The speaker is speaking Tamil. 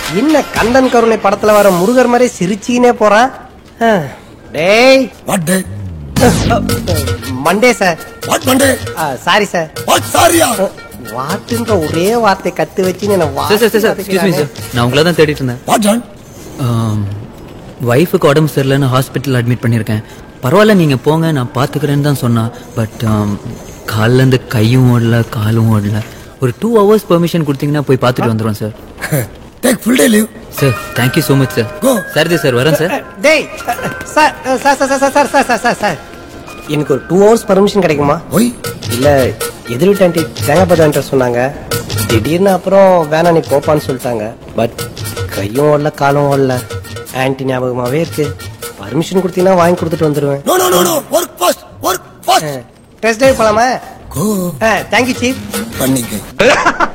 என்ன கந்தன் கருணை படத்துல வர முருகர் மாதிரி சிரிச்சிக்கினே போறான் ஆ, டேய் what day Monday sir what Monday sorry sir what சாரியா வாட்டுன்ற ஒரே வார்த்தை கத்து வச்சு என்ன sir sir sir excuse me sir நான் உங்களை தான் தேடிட்டு இருந்தேன் வாட் ஜான் ஒய்ஃபுக்கு உடம்பு சரியில்லைன்னு ஹாஸ்பிட்டல் அட்மிட் பண்ணியிருக்கேன் பரவாயில்ல நீங்கள் போங்க நான் பார்த்துக்கிறேன்னு தான் சொன்னான் பட் கால்ல இருந்து கையும் ஓடல காலும் ஓடல ஒரு டூ ஹவர்ஸ் பெர்மிஷன் கொடுத்தீங்கன்னா போய் பார்த்துட்டு வந்துடுவோம் sir take full day leave sir thank you so much sir Go. சரிதே சார் வரேன் சார் டேய் sir sir sir sir sir sir sir sir sir எனக்கு ஒரு டூ ஹவர்ஸ் பர்மிஷன் கிடைக்குமா ஒய் இல்ல எதிர் வீட்டு ஆண்டி தேங்காய் சொன்னாங்க திடீர்னு அப்புறம் வேணாம் நீ போப்பான்னு சொல்லிட்டாங்க பட் கையும் ஓடல காலும் ஓடல ஆன்டி ஞாபகமாவே இருக்கு பர்மிஷன் கொடுத்தீங்கன்னா வாங்கி கொடுத்துட்டு வந்துடுவேன் no no no no work fast work fast test drive போலாமா கோ தேங்க்யூ சீஃப் பண்ணிக்க